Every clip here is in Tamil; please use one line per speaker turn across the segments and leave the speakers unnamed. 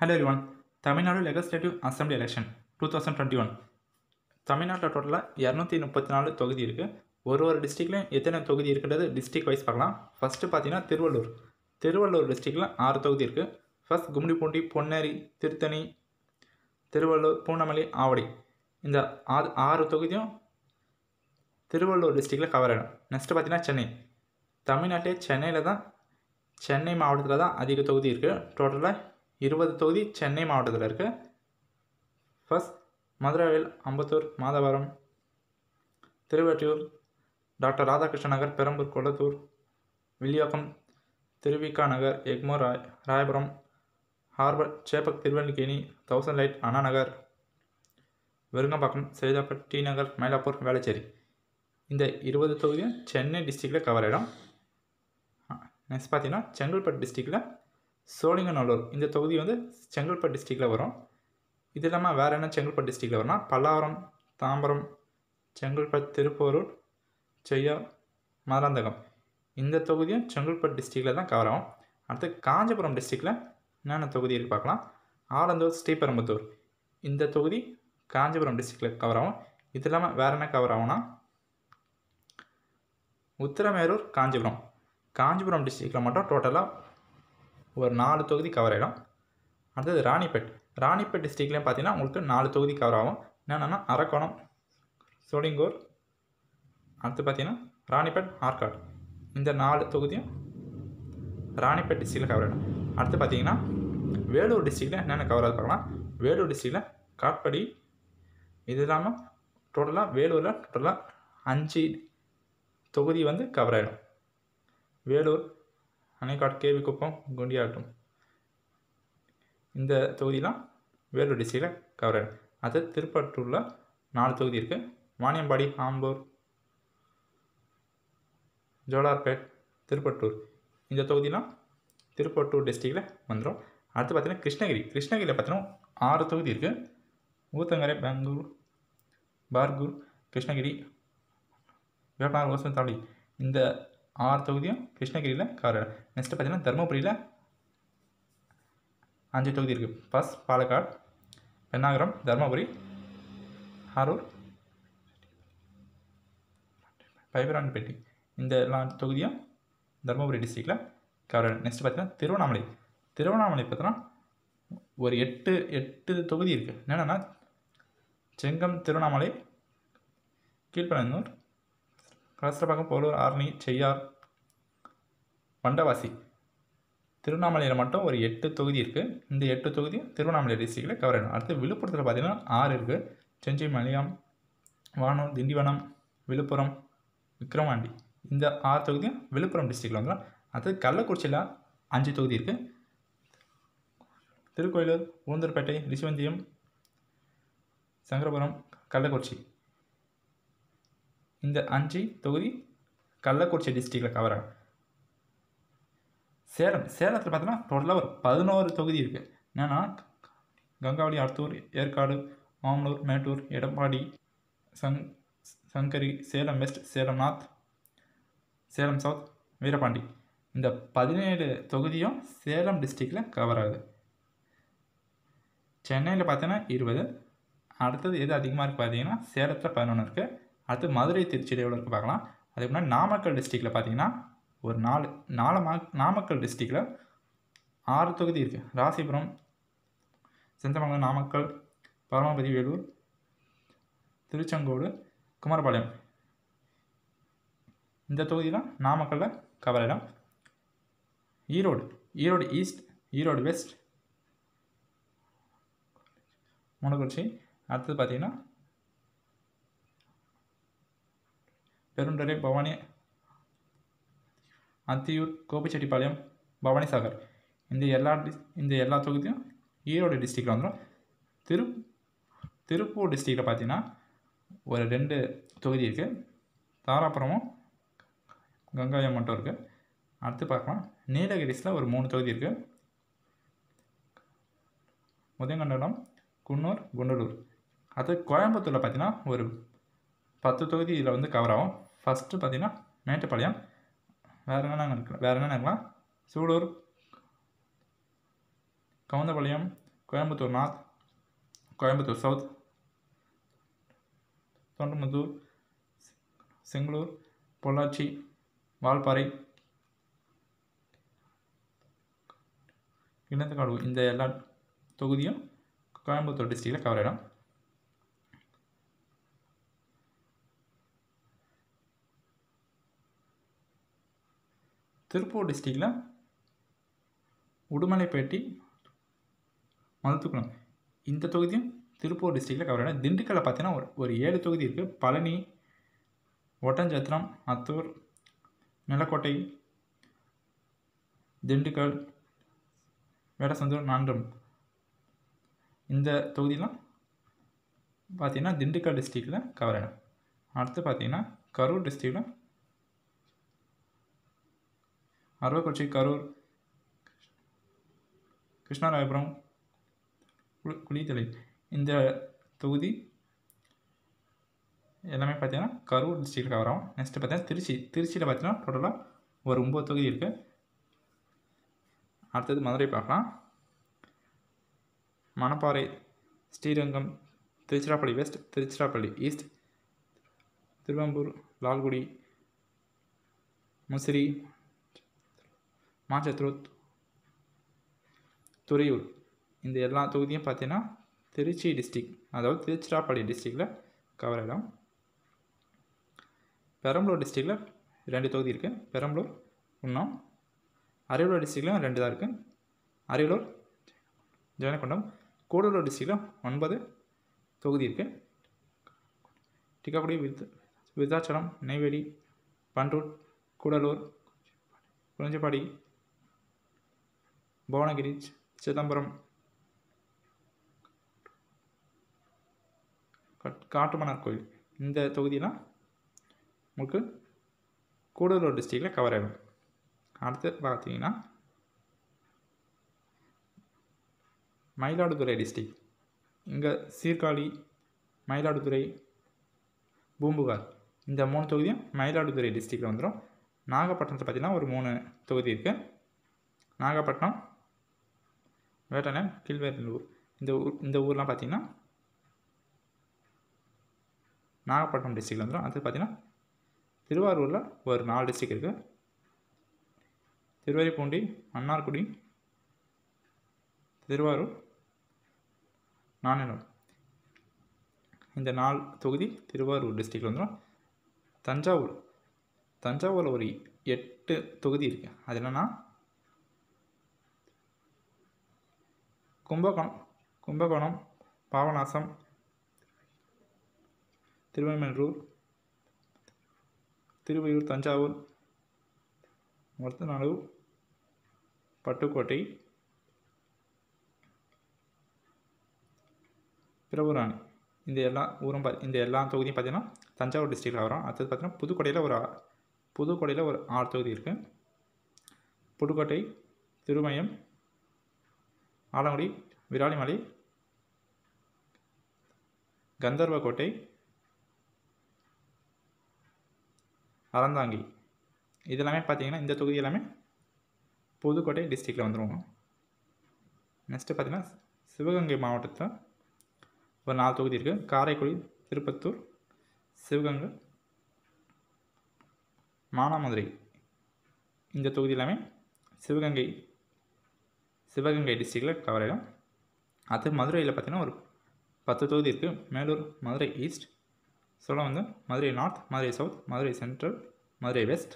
hello everyone Tamil Nadu legislative assembly election two thousand twenty one தமிழ்நாட்டில் டோட்டலாக இரநூத்தி முப்பத்தி நாலு தொகுதி இருக்குது ஒரு ஒரு டிஸ்ட்ரிக்ட்லையும் எத்தனை தொகுதி இருக்குன்றது டிஸ்ட்ரிக் வைஸ் பார்க்கலாம் ஃபஸ்ட்டு பார்த்தீங்கன்னா திருவள்ளூர் திருவள்ளூர் டிஸ்ட்ரிக்டில் ஆறு தொகுதி இருக்குது ஃபர்ஸ்ட் கும்மிடிப்பூண்டி பொன்னேரி திருத்தணி திருவள்ளூர் பூனமல்லி ஆவடி இந்த ஆறு ஆறு தொகுதியும் திருவள்ளூர் டிஸ்ட்ரிக்டில் கவர் ஆகிடும் நெக்ஸ்ட்டு பார்த்தீங்கன்னா சென்னை தமிழ்நாட்டிலே சென்னையில் தான் சென்னை மாவட்டத்தில் தான் அதிக தொகுதி இருக்குது டோட்டலாக இருபது தொகுதி சென்னை மாவட்டத்தில் இருக்குது ஃபர்ஸ்ட் மதுரவேல் அம்பத்தூர் மாதவரம் திருவற்றியூர் டாக்டர் ராதாகிருஷ்ண நகர் பெரம்பூர் கொளத்தூர் வில்லியாக்கம் திருவிக்கா நகர் எக்மோர் ராய் Royapuram harbour Chepauk Thiruvallikeni thousand light Anna Nagar Virugambakkam Saidapet T Nagar Mylapore Velachery இந்த இருபது தொகுதியும் சென்னை டிஸ்ட்ரிக்டில் கவர் ஆகிடும் நெக்ஸ்ட் பார்த்தீங்கன்னா செங்கல்பட்டு டிஸ்ட்ரிக்டில் சோழிங்கநல்லூர் இந்த தொகுதி வந்து செங்கல்பட்டு டிஸ்ட்ரிக்டில் வரும் இது இல்லாமல் வேறு என்ன செங்கல்பட்டு டிஸ்ட்ரிக்டில் வரும்னா பல்லாவரம் தாம்பரம் செங்கல்பட்டு திருப்போரூர் செய்யார் மதுராந்தகம் இந்த தொகுதியும் செங்கல்பட்டு டிஸ்ட்ரிக்டில் தான் கவர் ஆகும் அடுத்து காஞ்சிபுரம் டிஸ்ட்ரிக்டில் என்னென்ன தொகுதி இருக்குது பார்க்கலாம் ஆலந்தூர் ஸ்ரீபெரும்புத்தூர் இந்த தொகுதி காஞ்சிபுரம் டிஸ்ட்ரிக்டில் கவர் ஆகும் இது இல்லாமல் வேறு என்ன கவர் ஆகும்னா உத்திரமேரூர் காஞ்சிபுரம் காஞ்சிபுரம் டிஸ்ட்ரிக்டில் மட்டும் டோட்டலாக ஒரு நாலு தொகுதி கவர் ஆகிடும் அடுத்தது ராணிப்பேட் ராணிப்பேட் டிஸ்ட்ரிக்ட்லேயும் பார்த்தீங்கன்னா உங்களுக்கு நாலு தொகுதி கவர் ஆகும் என்னென்னா அரக்கோணம் சோளிங்கூர் அடுத்து பார்த்தீங்கன்னா ராணிப்பேட் ஆற்காடு இந்த நாலு தொகுதியும் ராணிப்பேட் டிஸ்ட்ரிக்டில் கவர் ஆகிடும் அடுத்து பார்த்தீங்கன்னா வேலூர் டிஸ்ட்ரிக்டில் என்னென்ன கவர் ஆகுது பார்க்கலாம் வேலூர் டிஸ்ட்ரிக்டில் காட்படி இது இல்லாமல் டோட்டலாக வேலூரில் டோட்டலாக அஞ்சு தொகுதி வந்து கவர் ஆகிடும் வேலூர் அணைக்காடு கேவிக்குப்பம் குண்டியாட்டம் இந்த தொகுதிலாம் வேலூர் டிஸ்ட்ரிக்டில் கவர் ஆகிடும் அது திருப்பட்டூரில் நாலு தொகுதி இருக்குது வாணியம்பாடி ஆம்பூர் ஜோலார்பேட் திருப்பட்டூர் இந்த தொகுதிலாம் திருப்பட்டூர் டிஸ்ட்ரிக்டில் வந்துடும் அடுத்து பார்த்தீங்கன்னா கிருஷ்ணகிரி கிருஷ்ணகிரியில் பார்த்தீங்கன்னா ஆறு தொகுதி இருக்குது ஊத்தங்கரை பெங்களூர் பார்கூர் கிருஷ்ணகிரி வேப்பனார் ஓசனத்தாளி இந்த ஆறு தொகுதியும் கிருஷ்ணகிரியில் கவர் ஆகிடும் நெக்ஸ்ட்டு பார்த்தீங்கன்னா தருமபுரியில் அஞ்சு தொகுதி இருக்குது ஃபர்ஸ்ட் பாலக்காடு பெண்ணாகரம் தருமபுரி அரூர் பைபரான்பேட்டை இந்த எல்லா தொகுதியும் தருமபுரி டிஸ்ட்ரிக்டில் கவர் ஆகிடும் நெக்ஸ்ட் பார்த்தீங்கன்னா திருவண்ணாமலை திருவண்ணாமலை பார்த்தோன்னா ஒரு எட்டு எட்டு தொகுதி இருக்குது என்னென்னா செங்கம் திருவண்ணாமலை கீழ்ப்பழந்தூர் கலசரப்பாக்கம் போலூர் ஆரணி செய்யார் வண்டவாசி திருவண்ணாமலையில் மட்டும் ஒரு எட்டு தொகுதி இருக்குது இந்த எட்டு தொகுதியும் திருவண்ணாமலை டிஸ்ட்ரிக்டில் கவர் ஆகிடும் அடுத்து விழுப்புரத்தில் பார்த்தீங்கன்னா ஆறு இருக்குது செஞ்சி மலையாம் வானூர் திண்டிவனம் விழுப்புரம் விக்ரவாண்டி இந்த ஆறு தொகுதியும் விழுப்புரம் டிஸ்ட்ரிக்டில் வந்துடும் அடுத்து கள்ளக்குறிச்சியில் அஞ்சு தொகுதி இருக்குது திருக்கோயிலூர் ஊந்தர்பேட்டை ரிஷிவந்தியம் சங்கரபுரம் கள்ளக்குறிச்சி இந்த அஞ்சு தொகுதி கள்ளக்குறிச்சி டிஸ்ட்ரிக்டில் கவர் ஆகும் சேலம் சேலத்தில் பார்த்தோன்னா டோட்டலாக ஒரு பதினோரு தொகுதி இருக்குது என்னென்னா கங்காவளி அடுத்தூர் ஏற்காடு மாமலூர் மேட்டூர் எடப்பாடி சங் Sankari Salem west Salem north Salem south Veerapandi இந்த பதினேழு தொகுதியும் சேலம் டிஸ்ட்ரிக்டில் கவர் ஆகுது சென்னையில் பார்த்தீங்கன்னா இருபது அடுத்தது எது அதிகமாக இருக்குது பார்த்தீங்கன்னா சேலத்தில் பதினொன்று இருக்குது அடுத்து மதுரை திருச்சியில் எவ்வளோ இருக்குது பார்க்கலாம் அதுக்கு முன்னாடி நாமக்கல் டிஸ்ட்ரிக்டில் பார்த்தீங்கன்னா ஒரு நாலு நாலு மா நாமக்கல் டிஸ்ட்ரிக்டில் ஆறு தொகுதி இருக்குது ராசிபுரம் செந்தமங்கலம் நாமக்கல் பரமபதி வேலூர் திருச்செங்கோடு குமாரபாளையம் இந்த தொகுதியெலாம் நாமக்கல்லில் கவர் ஆகிடும் ஈரோடு ஈரோடு ஈஸ்ட் ஈரோடு வெஸ்ட் மூலக்குறிச்சி அடுத்தது பார்த்தீங்கன்னா பெருண்டரை பவானி அத்தியூர் கோபிச்செட்டிப்பாளையம் பவானி சாகர் இந்த எல்லா இந்த எல்லா தொகுதியும் ஈரோடு டிஸ்ட்ரிக்டில் வந்துடும் திரு திருப்பூர் டிஸ்ட்ரிக்டில் பார்த்தீங்கன்னா ஒரு ரெண்டு தொகுதி இருக்குது தாராபுரமும் கங்காயம் மட்டும் இருக்குது அடுத்து பார்க்கலாம் நீலகிரிஸில் ஒரு மூணு தொகுதி இருக்குது உதயகண்டலம் குன்னூர் குண்டலூர் அது கோயம்புத்தூரில் பார்த்தீங்கன்னா ஒரு பத்து தொகுதி இதில் வந்து கவர் ஆகும் ஃபஸ்ட்டு பார்த்தீங்கன்னா மேட்டுப்பாளையம் வேறு என்னென்ன இருக்கு வேறு என்னென்ன இருக்கலாம் சூலூர் கவுந்தபாளையம் கோயம்புத்தூர் நார்த் கோயம்புத்தூர் சவுத் தொண்டமுத்தூர் செங்களூர் பொள்ளாச்சி வால்பாறை கிணத்துக்காடு இந்த எல்லா தொகுதியும் கோயம்புத்தூர் டிஸ்ட்ரிக்டில் கவர் ஆகிடும் திருப்பூர் டிஸ்ட்ரிக்டில் உடுமலைப்பேட்டை மதுத்துக்குளம் இந்த தொகுதியும் திருப்பூர் டிஸ்ட்ரிக்டில் கவர் ஆகிடும் திண்டுக்கல்ல பார்த்தீங்கன்னா ஒரு ஒரு ஏழு தொகுதி இருக்குது பழனி ஒட்டஞ்சத்திரம் அத்தூர் நிலக்கோட்டை திண்டுக்கல் வேடசந்தூர் நான்கம் இந்த தொகுதியெலாம் பார்த்தீங்கன்னா திண்டுக்கல் டிஸ்ட்ரிக்டில் கவர் ஆகிடும் அடுத்து பார்த்தீங்கன்னா கரூர் டிஸ்ட்ரிக்டில் அரவக்குறிச்சி கரூர் கிருஷ்ணராயபுரம் குளி குளித்தலை இந்த தொகுதி எல்லாமே பார்த்தீங்கன்னா கரூர் டிஸ்ட்ரிக்டில் கவர் ஆகும் நெக்ஸ்ட்டு பார்த்தீங்கன்னா திருச்சி திருச்சியில் பார்த்தீங்கன்னா டோட்டலாக ஒரு ஒம்பது தொகுதி இருக்குது அடுத்தது மதுரை பார்க்கலாம் மணப்பாறை ஸ்ரீரங்கம் திருச்சிராப்பள்ளி வெஸ்ட் திருச்சிராப்பள்ளி ஈஸ்ட் திருவம்பூர் லால்குடி முசிறி மாச்சத்ரூர் துறையூர் இந்த எல்லா தொகுதியும் பார்த்தீங்கன்னா திருச்சி டிஸ்ட்ரிக் அதாவது திருச்சிராப்பள்ளி டிஸ்ட்ரிக்டில் கவர் ஆகிடும் பெரம்பலூர் டிஸ்ட்ரிக்டில் ரெண்டு தொகுதி இருக்குது பெரம்பலூர் இன்னும் அரியலூர் டிஸ்ட்ரிக்டில் ரெண்டு தான் இருக்குது அரியலூர் ஜெயனகொண்டம் கூடலூர் டிஸ்ட்ரிக்டில் ஒன்பது தொகுதி இருக்குது டிக்காக்குடி விருது விருதாச்சலம் நெய்வேலி பண்டூர் கூடலூர் குறிஞ்சிப்பாடி புவனகிரி சிதம்பரம் காட்டுமன்னார் கோயில் இந்த தொகுதியெலாம் உங்களுக்கு கூடலூர் டிஸ்ட்ரிக்டில் கவர் ஆகும் அடுத்து பார்த்தீங்கன்னா மயிலாடுதுறை டிஸ்ட்ரிக் இங்கே சீர்காழி மயிலாடுதுறை பூம்புகார் இந்த மூணு தொகுதியும் மயிலாடுதுறை டிஸ்ட்ரிக்டில் வந்துடும் நாகப்பட்டினத்தில் பார்த்தீங்கன்னா ஒரு மூணு தொகுதி இருக்குது நாகப்பட்டினம் வேட்டனம் கீழ்வேலூர் இந்த ஊர் இந்த ஊர்லாம் பார்த்தீங்கன்னா நாகப்பட்டினம் டிஸ்ட்ரிக்டில் வந்துடும் அது பார்த்தீங்கன்னா திருவாரூரில் ஒரு நாலு டிஸ்ட்ரிக் இருக்குது திருவரைப்பூண்டி மன்னார்குடி திருவாரூர் நானூர் இந்த நாலு தொகுதி திருவாரூர் டிஸ்ட்ரிக்டில் வந்துடும் தஞ்சாவூர் தஞ்சாவூரில் ஒரு எட்டு தொகுதி இருக்குது அது என்னென்னா கும்பகோணம் கும்பகோணம் பாபநாசம் திருவெண்மலூர் திருவையூர் தஞ்சாவூர் மொத்தநாடு பட்டுக்கோட்டை பிரபுராணி இந்த எல்லா ஊரும் பா இந்த எல்லா தொகுதியும் பார்த்தீங்கன்னா தஞ்சாவூர் டிஸ்ட்ரிக்டில் வரும் அடுத்தது பார்த்தீங்கன்னா புதுக்கோட்டையில் ஒரு ஆ- புதுக்கோட்டையில் ஒரு ஆறு தொகுதி இருக்குது புதுக்கோட்டை திருமயம் ஆலங்குடி விராலிமலை கந்தர்வக்கோட்டை அறந்தாங்கி இதெல்லாமே பார்த்தீங்கன்னா இந்த தொகுதி எல்லாமே புதுக்கோட்டை டிஸ்ட்ரிக்டில் வந்துருவோம் நெக்ஸ்ட்டு பார்த்தீங்கன்னா சிவகங்கை மாவட்டத்தில் ஒரு நாலு தொகுதி இருக்குது காரைக்குடி திருப்பத்தூர் சிவகங்கை மானாமதுரை இந்த தொகுதி எல்லாமே சிவகங்கை சிவகங்கை டிஸ்ட்ரிக்டில் கவர் ஆகிடும் அது மதுரையில் பார்த்தீங்கன்னா ஒரு பத்து தொகுதி இருக்குது மேலூர் மதுரை ஈஸ்ட் சொல்ல வந்து Madurai north Madurai south Madurai central Madurai west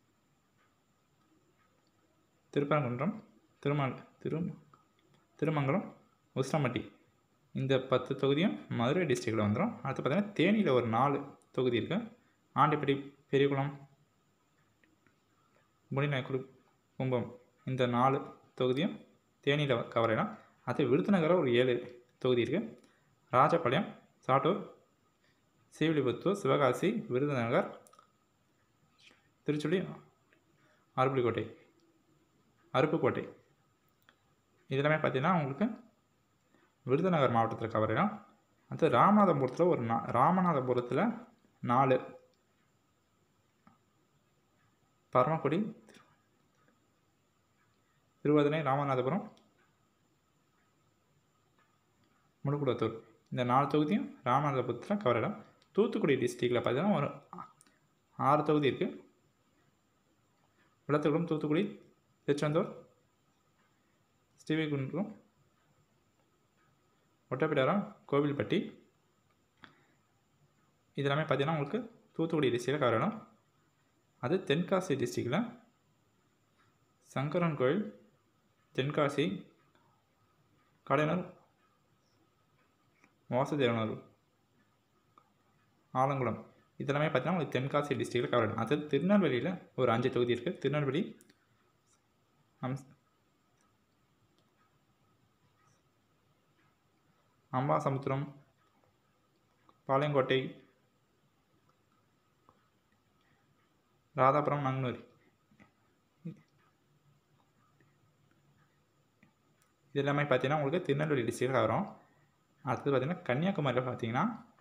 Thiruparankundram திருமல் திரு திருமங்கலம் உசிலம்பட்டி இந்த பத்து தொகுதியும் மதுரை டிஸ்ட்ரிக்டில் வந்துடும் அடுத்து பார்த்தீங்கன்னா தேனியில் ஒரு நாலு தொகுதி இருக்குது ஆண்டிப்பட்டி பெரியகுளம் முடிநாயக்குடி கும்பம் இந்த நாலு தொகுதியும் தேனியில் கவர் ஆகிடும் அது விருதுநகரில் ஒரு ஏழு தொகுதி இருக்குது ராஜபாளையம் சாட்டூர் ஸ்ரீவில்லிபுத்தூர் சிவகாசி விருதுநகர் திருச்சுழி அருப்புலிக்கோட்டை அருப்புக்கோட்டை இதெல்லாமே பார்த்தீங்கன்னா உங்களுக்கு விருதுநகர் மாவட்டத்தில் கவர் ஆகிடும் அடுத்து ராமநாதபுரத்தில் ஒரு நா ராமநாதபுரத்தில் நாலு பரமக்குடி திருவதனை ராமநாதபுரம் முடுக்குளத்தூர் இந்த நாலு தொகுதியும் ராமநாதபுரத்தில் கவர் இடம் தூத்துக்குடி டிஸ்ட்ரிக்டில் பார்த்தீங்கன்னா ஒரு ஆறு தொகுதி இருக்குது விளத்துக்குளம் தூத்துக்குடி திருச்செந்தூர் ஸ்ரீவைகுண்டம் ஒட்டப்பிடாரம் கோவில்பட்டி இதெல்லாமே பார்த்தீங்கன்னா உங்களுக்கு தூத்துக்குடி டிஸ்ட்ரிக்டில் கவர் இடம் அது தென்காசி டிஸ்ட்ரிக்டில் சங்கரன் கோயில் தென்காசி கடையனூர் வாசுதேவனூர் ஆலங்குளம் இதெல்லாமே பார்த்தீங்கன்னா உங்களுக்கு தென்காசி டிஸ்ட்ரிக்டில் கவர் ஆகும் அது திருநெல்வேலியில் ஒரு அஞ்சு தொகுதி இருக்குது திருநெல்வேலி அம் அம்பாசமுத்திரம் பாளையங்கோட்டை ராதாபுரம் நங்கனூர் இது எல்லாமே பார்த்தீங்கன்னா உங்களுக்கு திருநெல்வேலி டிஸ்ட்ரிக்டில் வரும் அடுத்தது பார்த்தீங்கன்னா கன்னியாகுமரியில் பார்த்தீங்கன்னா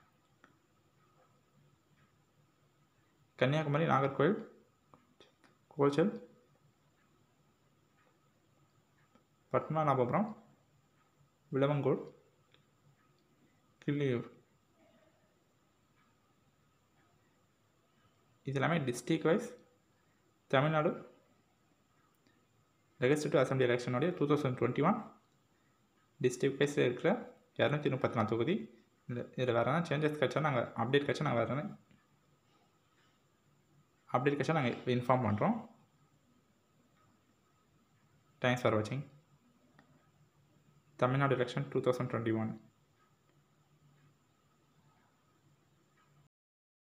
கன்னியாகுமரி நாகர்கோவில் கோச்சல் பத்மநாபபுரம் விளவங்கோடு கிள்ளியூர் இது எல்லாமே district wise Tamil Nadu legislative assembly எலெக்ஷனுடைய two thousand twenty one district வைஸில் இருக்கிற இரநூத்தி முப்பத்தி நாலு தொகுதி இதில் இதில் வேறு எதனா சேஞ்சஸ் கிடச்சா நாங்கள் அப்டேட் கிடச்சா நாங்கள் வேறு அப்டேட் கிடச்சா நாங்கள் இன்ஃபார்ம் பண்ணுறோம் தேங்க்ஸ் ஃபார் வாட்சிங் Tamil Nadu election two thousand twenty one